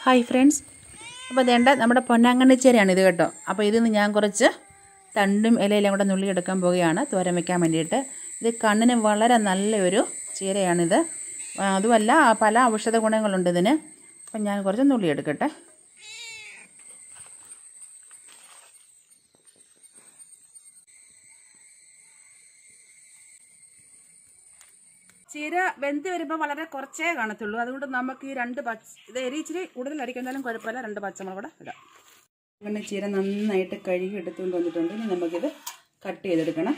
Hi friends അപ്പോൾ വേണ്ട നമ്മുടെ പൊന്നാങ്കണ്ണിച്ചേരയാണ് ഇത് കേട്ടോ അപ്പോൾ ഇതിൽ നിന്ന് ഞാൻ കുറച്ച് തണ്ടും ഇലയെല്ലാം കൂടെ നുള്ളി എടുക്കാൻ പോവുകയാണ് തോരൻ വെക്കാൻ വേണ്ടിയിട്ട് ഇത് കണ്ണിന് വളരെ നല്ലൊരു ചീരയാണിത് ആ, അതുമല്ല പല ഔഷധ ഗുണങ്ങളുണ്ട് ഇതിന് അപ്പം ഞാൻ കുറച്ച് നുള്ളി എടുക്കട്ടെ ചീര വെന്ത് വരുമ്പോൾ വളരെ കുറച്ചേ കാണത്തുള്ളൂ അതുകൊണ്ട് നമുക്ക് ഈ രണ്ട് പച്ച ഇത് എരി ഇച്ചിരി കൂടുതൽ അരിക്കുന്നാലും കുഴപ്പമില്ല രണ്ട് പച്ചമുളക് കൂടെ ഇടാം അങ്ങനെ ചീര നന്നായിട്ട് കഴുകി എടുത്തുകൊണ്ട് വന്നിട്ടുണ്ട് ഇനി നമുക്കിത് കട്ട് ചെയ്തെടുക്കണം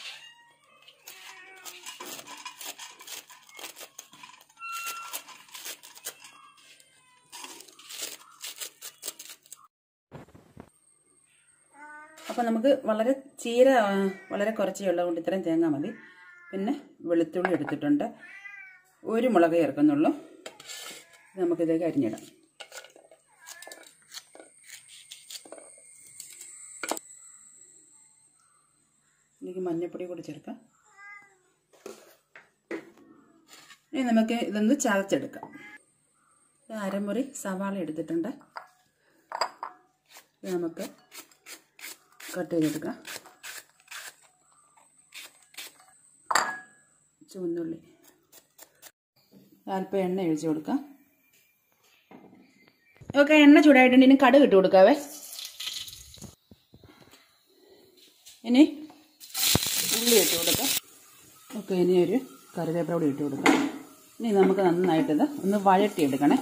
അപ്പോൾ നമുക്ക് വളരെ ചീര ആ, വളരെ കുറച്ചേ ഉള്ളത് കൊണ്ട് ഇത്രയും തേങ്ങ മതി പിന്നെ വെളുത്തുള്ളി എടുത്തിട്ടുണ്ട് ഒരു മുളക് ചേർക്കുന്നുള്ളൂ ഇത് നമുക്കിതേക്ക് അരിഞ്ഞിടാം എനിക്ക് മഞ്ഞൾപ്പൊടി കൂടി ചേർക്കാം ഇനി നമുക്ക് ഇതൊന്ന് ചതച്ചെടുക്കാം ഇത് അരമുറി സവാള എടുത്തിട്ടുണ്ട് ഇത് നമുക്ക് കട്ട് ചെയ്തെടുക്കാം ചുവന്നുള്ളി അല്പം എണ്ണ ഒഴിച്ച് കൊടുക്കാം ഓക്കെ എണ്ണ ചൂടായിട്ടുണ്ട് ഇനി കടുക് ഇട്ട് കൊടുക്കാവേ ഇനി ഉള്ളി ഇട്ട് കൊടുക്കാം ഓക്കെ ഇനി ഒരു കറിവേപ്പില കൂടി ഇട്ട് കൊടുക്കാം ഇനി നമുക്ക് നന്നായിട്ടിത് ഒന്ന് വഴട്ടിയെടുക്കണേ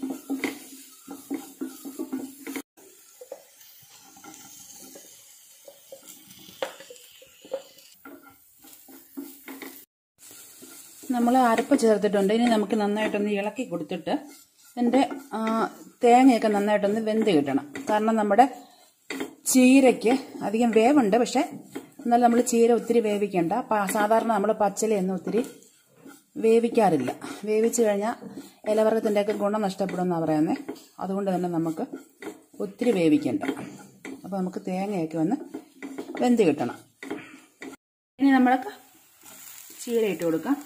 നമ്മൾ അരപ്പ് ചേർത്തിട്ടുണ്ട് ഇനി നമുക്ക് നന്നായിട്ടൊന്ന് ഇളക്കി കൊടുത്തിട്ട് ഇതിൻ്റെ ആ, തേങ്ങയൊക്കെ നന്നായിട്ടൊന്ന് വെന്ത് കിട്ടണം കാരണം നമ്മുടെ ചീരയ്ക്ക് അധികം വേവുണ്ട് പക്ഷെ എന്നാൽ നമ്മൾ ചീര ഒത്തിരി വേവിക്കണ്ട പ- സാധാരണ നമ്മൾ പച്ചിലയൊന്നും ഒത്തിരി വേവിക്കാറില്ല വേവിച്ച് കഴിഞ്ഞാൽ ഇലവർഗത്തിൻ്റെയൊക്കെ ഗുണം നഷ്ടപ്പെടുമെന്നാണ് പറയുന്നത് അതുകൊണ്ട് തന്നെ നമുക്ക് ഒത്തിരി വേവിക്കണ്ട അപ്പോൾ നമുക്ക് തേങ്ങയൊക്കെ ഒന്ന് വെന്ത് കിട്ടണം ഇനി നമ്മൾക്ക് ചീര ഇട്ട് കൊടുക്കാം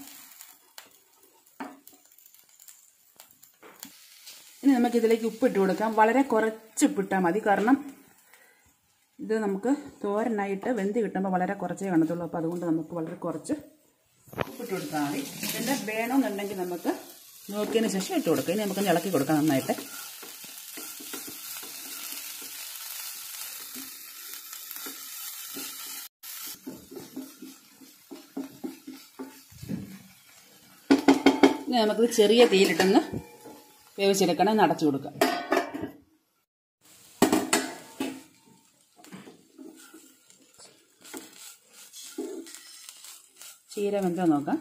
ഇനി നമുക്ക് ഇതിലേക്ക് ഉപ്പിട്ട് കൊടുക്കാം വളരെ കുറച്ച് ഉപ്പിട്ടാൽ മതി കാരണം ഇത് നമുക്ക് തോരനായിട്ട് വെന്ത് കിട്ടുമ്പോൾ വളരെ കുറച്ചേ കാണത്തുള്ളൂ അപ്പോൾ അതുകൊണ്ട് നമുക്ക് വളരെ കുറച്ച് ഉപ്പിട്ട് കൊടുത്താൽ മതി പിന്നെ വേണമെന്നുണ്ടെങ്കിൽ നമുക്ക് നോക്കിയതിന് ശേഷം ഇട്ട് കൊടുക്കാം ഇനി നമുക്കൊന്ന് ഇളക്കി കൊടുക്കാം നന്നായിട്ട് ഇനി നമുക്ക് ചെറിയ തീയിലിട്ടൊന്ന് വേവിച്ചെടുക്കണം ഒന്ന് അടച്ചു കൊടുക്കാം ചീര വെന്തോ നോക്കാം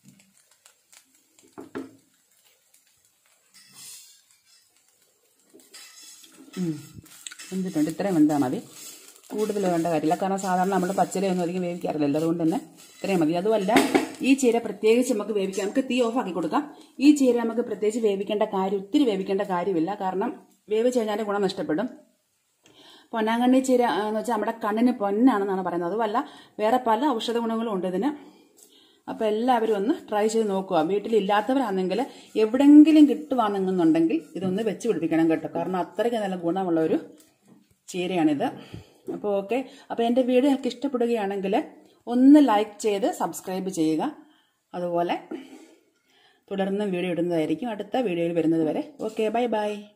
ഉം. വെന്തിട്ടുണ്ട് ഇത്രയും വെന്താൽ മതി കൂടുതൽ വേണ്ട കാര്യമില്ല കാരണം സാധാരണ നമ്മൾ പച്ചലയൊന്നും അധികം വേവിക്കാറില്ലല്ലോ അതുകൊണ്ട് തന്നെ ഇത്രയും മതി അതുമല്ല ഈ ചീര പ്രത്യേകിച്ച് നമുക്ക് വേവിക്കാം നമുക്ക് തീ ഓഫ് ആക്കി കൊടുക്കാം ഈ ചീര നമുക്ക് പ്രത്യേകിച്ച് വേവിക്കേണ്ട കാര്യം ഒത്തിരി വേവിക്കേണ്ട കാര്യമില്ല കാരണം വേവിച്ച് കഴിഞ്ഞാൽ ഗുണം നഷ്ടപ്പെടും പൊന്നാങ്കണ്ണി ചീര ആ, എന്ന് വെച്ചാൽ നമ്മുടെ കണ്ണിന് പൊന്നാണെന്നാണ് പറയുന്നത് അതുമല്ല വേറെ പല ഔഷധ ഗുണങ്ങളും ഉണ്ട് ഇതിന് അപ്പോൾ എല്ലാവരും ഒന്ന് ട്രൈ ചെയ്ത് നോക്കുക വീട്ടിലില്ലാത്തവരാണെങ്കിൽ എവിടെങ്കിലും കിട്ടുവാണെന്നുണ്ടെങ്കിൽ ഇതൊന്ന് വെച്ച് പിടിപ്പിക്കണം കേട്ടോ കാരണം അത്രയ്ക്ക് നല്ല ഗുണമുള്ള ഒരു ചീരയാണിത് അപ്പോൾ ഓക്കെ അപ്പോൾ എൻ്റെ വീഡിയോ നിങ്ങൾക്ക് ഇഷ്ടപ്പെടുകയാണെങ്കിൽ ഒന്ന് ലൈക്ക് ചെയ്ത് സബ്സ്ക്രൈബ് ചെയ്യുക അതുപോലെ തുടർന്നും വീഡിയോ ഇടുന്നതായിരിക്കും അടുത്ത വീഡിയോയിൽ വരുന്നത് വരെ ഓക്കെ ബൈ ബൈ